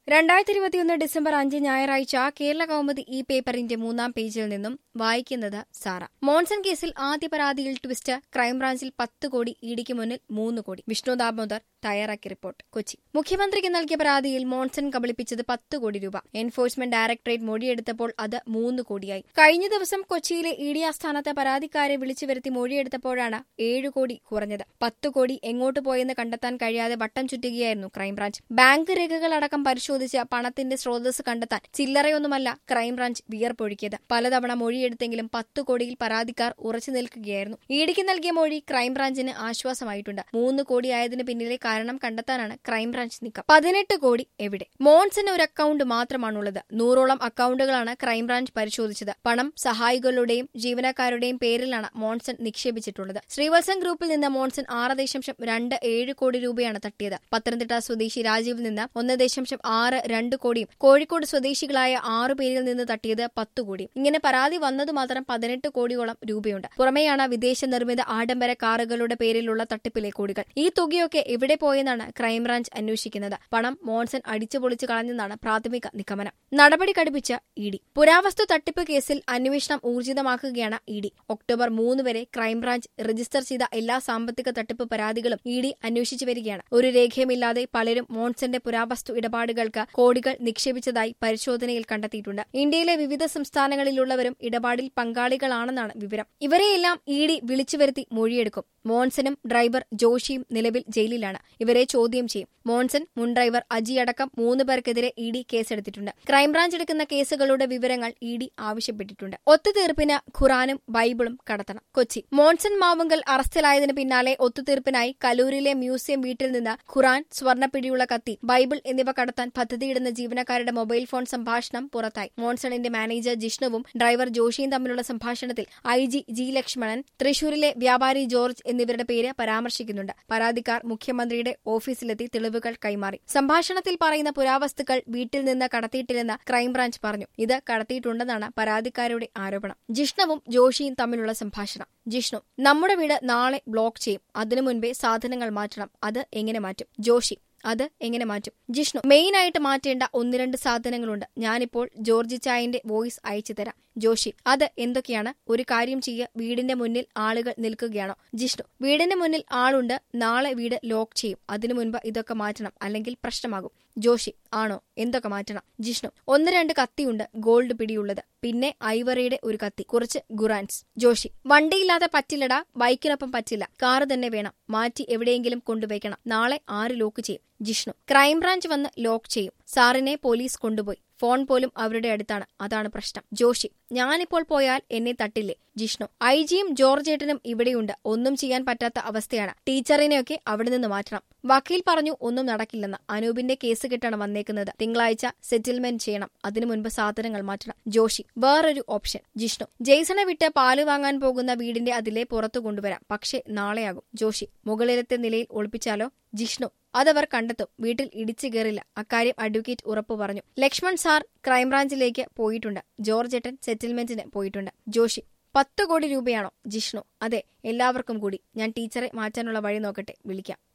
രണ്ടായിരത്തി ഇരുപത്തിയൊന്ന് ഡിസംബർ അഞ്ച് ഞായറാഴ്ച കേരള കൗമുദി ഈ പേപ്പറിന്റെ മൂന്നാം പേജിൽ നിന്നും വായിക്കുന്നത് സാറ മോൺസൺ കേസിൽ ആദ്യ പരാതിയിൽ ട്വിസ്റ്റ് ക്രൈംബ്രാഞ്ചിൽ പത്ത് കോടി ഇടിക്ക് മുന്നിൽ മൂന്ന് കോടി വിഷ്ണു ദാമോദർ തയ്യാറാക്കിയ റിപ്പോർട്ട് കൊച്ചി മുഖ്യമന്ത്രിക്ക് നൽകിയ പരാതിയിൽ മോൺസൺ കബളിപ്പിച്ചത് പത്ത് കോടി രൂപ എൻഫോഴ്സ്മെന്റ് ഡയറക്ടറേറ്റ് മൊഴിയെടുത്തപ്പോൾ അത് മൂന്ന് കോടിയായി കഴിഞ്ഞ ദിവസം കൊച്ചിയിലെ ഇ ഡി ആസ്ഥാനത്ത് പരാതിക്കാരെ വിളിച്ചു വരുത്തി മൊഴിയെടുത്തപ്പോഴാണ് ഏഴ് കോടി കുറഞ്ഞത് പത്ത് കോടി എങ്ങോട്ട് പോയെന്ന് കണ്ടെത്താൻ കഴിയാതെ വട്ടം ചുറ്റുകയായിരുന്നു ക്രൈംബ്രാഞ്ച് ബാങ്ക് രേഖകളടക്കം പരിശോധിച്ച് പണത്തിന്റെ സ്രോതസ് കണ്ടെത്താൻ ചില്ലറയൊന്നുമല്ല ക്രൈംബ്രാഞ്ച് വിയർപ്പൊഴുക്കിയത് പലതവണ മൊഴിയെടുത്തെങ്കിലും പത്ത് കോടിയിൽ പരാതിക്കാർ ഉറച്ചു നിൽക്കുകയായിരുന്നു ഇഡിക്ക് നൽകിയ മൊഴി ക്രൈംബ്രാഞ്ചിന് ആശ്വാസമായിട്ടുണ്ട് മൂന്ന് കോടിയായതിന് പിന്നിലെ കാരണം കണ്ടെത്താനാണ് ക്രൈംബ്രാഞ്ച് നീക്കം പതിനെട്ട് കോടി എവിടെ മോൺസിന് ഒരു അക്കൌണ്ട് മാത്രമാണുള്ളത് നൂറോളം അക്കൌണ്ടുകളാണ് ക്രൈംബ്രാഞ്ച് പരിശോധിച്ചത് പണം സഹായികളുടെയും ജീവനക്കാരുടെയും പേരിലാണ് മോൺസൺ നിക്ഷേപിച്ചിട്ടുള്ളത് ശ്രീവത്സൻ ഗ്രൂപ്പിൽ നിന്ന് മോൺസൺ ആറ് ദശാംശം രണ്ട് ഏഴ് കോടി രൂപയാണ് തട്ടിയത് പത്തനംതിട്ട സ്വദേശി രാജീവിൽ നിന്ന് ഒന്ന് ദശാംശം ആറ് രണ്ട് കോടിയും കോഴിക്കോട് സ്വദേശികളായ ആറു പേരിൽ നിന്ന് തട്ടിയത് പത്ത് കോടിയും ഇങ്ങനെ പരാതി വന്നത് മാത്രം പതിനെട്ട് കോടിയോളം രൂപയുണ്ട് പുറമെയാണ് വിദേശ നിർമ്മിത ആഡംബര കാറുകളുടെ പേരിലുള്ള തട്ടിപ്പിലെ കോടികൾ ഈ തുകയൊക്കെ എവിടെ പോയെന്നാണ് ക്രൈംബ്രാഞ്ച് അന്വേഷിക്കുന്നത് പണം മോൺസൺ അടിച്ചുപൊളിച്ചു കളഞ്ഞെന്നാണ് പ്രാഥമിക നിഗമനം നടപടി കടുപ്പിച്ച ഇ ഡി പുരാവസ്തു തട്ടിപ്പ് കേസിൽ അന്വേഷണം ഊർജിതമാക്കുകയാണ് ഇ ഡി ഒക്ടോബർ മൂന്ന് വരെ ക്രൈംബ്രാഞ്ച് രജിസ്റ്റർ ചെയ്ത എല്ലാ സാമ്പത്തിക തട്ടിപ്പ് പരാതികളും ഇ ഡി അന്വേഷിച്ചു വരികയാണ് ഒരു രേഖയുമില്ലാതെ പലരും മോൺസന്റെ പുരാവസ്തു ഇടപാടുകൾക്ക് കോടികൾ നിക്ഷേപിച്ചതായി പരിശോധനയിൽ കണ്ടെത്തിയിട്ടുണ്ട് ഇന്ത്യയിലെ വിവിധ സംസ്ഥാനങ്ങളിലുള്ളവരും ഇടപാടിൽ പങ്കാളികളാണെന്നാണ് വിവരം ഇവരെയെല്ലാം ഇ ഡി വിളിച്ചുവരുത്തി മൊഴിയെടുക്കും മോൺസനും ഡ്രൈവർ ജോഷിയും നിലവിൽ ജയിലിലാണ് ഇവരെ ചോദ്യം ചെയ്യും മോൺസൺ മുൻ ഡ്രൈവർ അജി അടക്കം മൂന്ന് പേർക്കെതിരെ ഇ ഡി കേസെടുത്തിട്ടുണ്ട് ക്രൈംബ്രാഞ്ച് എടുക്കുന്ന കേസുകളുടെ വിവരങ്ങൾ ഇ ഡി ആവശ്യപ്പെട്ടിട്ടുണ്ട് ഒത്തുതീർപ്പിന് ഖുറാനും ബൈബിളും കടത്തണം കൊച്ചി മോൺസൺ മാവുങ്കൽ അറസ്റ്റിലായതിനു പിന്നാലെ ഒത്തുതീർപ്പിനായി കലൂരിലെ മ്യൂസിയം വീട്ടിൽ നിന്ന് ഖുറാൻ സ്വർണ്ണപ്പിടിയുള്ള കത്തി ബൈബിൾ എന്നിവ കടത്താൻ പദ്ധതിയിടുന്ന ജീവനക്കാരുടെ മൊബൈൽ ഫോൺ സംഭാഷണം പുറത്തായി മോൺസണിന്റെ മാനേജർ ജിഷ്ണുവും ഡ്രൈവർ ജോഷിയും തമ്മിലുള്ള സംഭാഷണത്തിൽ ഐ ജി ജി ലക്ഷ്മണൻ തൃശൂരിലെ വ്യാപാരി ജോർജ് എന്നിവരുടെ പേര് പരാമർശിക്കുന്നുണ്ട് പരാതിക്കാർ മുഖ്യമന്ത്രിയുടെ ഓഫീസിലെത്തി തെളിവുകൾ കൈമാറി സംഭാഷണത്തിൽ പറയുന്ന പുരാവസ്തുക്കൾ വീട്ടിൽ നിന്ന് കടത്തിയിട്ടില്ലെന്ന് ക്രൈംബ്രാഞ്ച് പറഞ്ഞു ഇത് കടത്തിയിട്ടുണ്ടെന്നാണ് പരാതിക്കാരുടെ ആരോപണം ജിഷ്ണുവും ജോഷിയും തമ്മിലുള്ള സംഭാഷണം ജിഷ്ണു നമ്മുടെ വീട് നാളെ ബ്ലോക്ക് ചെയ്യും അതിനു മുൻപേ സാധനങ്ങൾ മാറ്റണം അത് എങ്ങനെ മാറ്റും ജോഷി അത് എങ്ങനെ മാറ്റും ജിഷ്ണു മെയിനായിട്ട് മാറ്റേണ്ട ഒന്ന് രണ്ട് സാധനങ്ങളുണ്ട് ഞാനിപ്പോൾ ജോർജി ചായന്റെ വോയിസ് അയച്ചു തരാം ജോഷി അത് എന്തൊക്കെയാണ് ഒരു കാര്യം ചെയ്യ വീടിന്റെ മുന്നിൽ ആളുകൾ നിൽക്കുകയാണോ ജിഷ്ണു വീടിന്റെ മുന്നിൽ ആളുണ്ട് നാളെ വീട് ലോക്ക് ചെയ്യും അതിനു മുൻപ് ഇതൊക്കെ മാറ്റണം അല്ലെങ്കിൽ പ്രശ്നമാകും ജോഷി ആണോ എന്തൊക്കെ മാറ്റണം ജിഷ്ണു ഒന്ന് രണ്ട് കത്തിയുണ്ട് ഗോൾഡ് പിടിയുള്ളത് പിന്നെ ഐവറിയുടെ ഒരു കത്തി കുറച്ച് ഗുറാൻസ് ജോഷി വണ്ടിയില്ലാതെ പറ്റില്ലടാ ബൈക്കിനൊപ്പം പറ്റില്ല കാറ് തന്നെ വേണം മാറ്റി എവിടെയെങ്കിലും കൊണ്ടുവയ്ക്കണം നാളെ ആര് ലോക്ക് ചെയ്യും ജിഷ്ണു ക്രൈംബ്രാഞ്ച് വന്ന് ലോക്ക് ചെയ്യും സാറിനെ പോലീസ് കൊണ്ടുപോയി ഫോൺ പോലും അവരുടെ അടുത്താണ് അതാണ് പ്രശ്നം ജോഷി ഞാനിപ്പോൾ പോയാൽ എന്നെ തട്ടില്ലേ ജിഷ്ണു ഐ ജിയും ജോർജേട്ടനും ഇവിടെയുണ്ട് ഒന്നും ചെയ്യാൻ പറ്റാത്ത അവസ്ഥയാണ് ടീച്ചറിനെയൊക്കെ അവിടെ നിന്ന് മാറ്റണം വക്കീൽ പറഞ്ഞു ഒന്നും നടക്കില്ലെന്ന് അനൂപിന്റെ കേസ് കിട്ടണം വന്നേക്കുന്നത് തിങ്കളാഴ്ച സെറ്റിൽമെന്റ് ചെയ്യണം അതിനു മുൻപ് സാധനങ്ങൾ മാറ്റണം ജോഷി വേറൊരു ഓപ്ഷൻ ജിഷ്ണു ജെയ്സണെ വിട്ട് പാല് വാങ്ങാൻ പോകുന്ന വീടിന്റെ അതിലെ പുറത്തു കൊണ്ടുവരാം പക്ഷേ നാളെയാകും ജോഷി മുകളിലത്തെ നിലയിൽ ഒളിപ്പിച്ചാലോ ജിഷ്ണു അതവർ കണ്ടെത്തും വീട്ടിൽ ഇടിച്ചു കയറില്ല അക്കാര്യം അഡ്വക്കേറ്റ് ഉറപ്പു പറഞ്ഞു ലക്ഷ്മൺ സാർ ക്രൈംബ്രാഞ്ചിലേക്ക് പോയിട്ടുണ്ട് ജോർജേട്ടൻ സെറ്റിൽമെന്റിന് പോയിട്ടുണ്ട് ജോഷി പത്ത് കോടി രൂപയാണോ ജിഷ്ണു അതെ എല്ലാവർക്കും കൂടി ഞാൻ ടീച്ചറെ മാറ്റാനുള്ള വഴി നോക്കട്ടെ വിളിക്കാം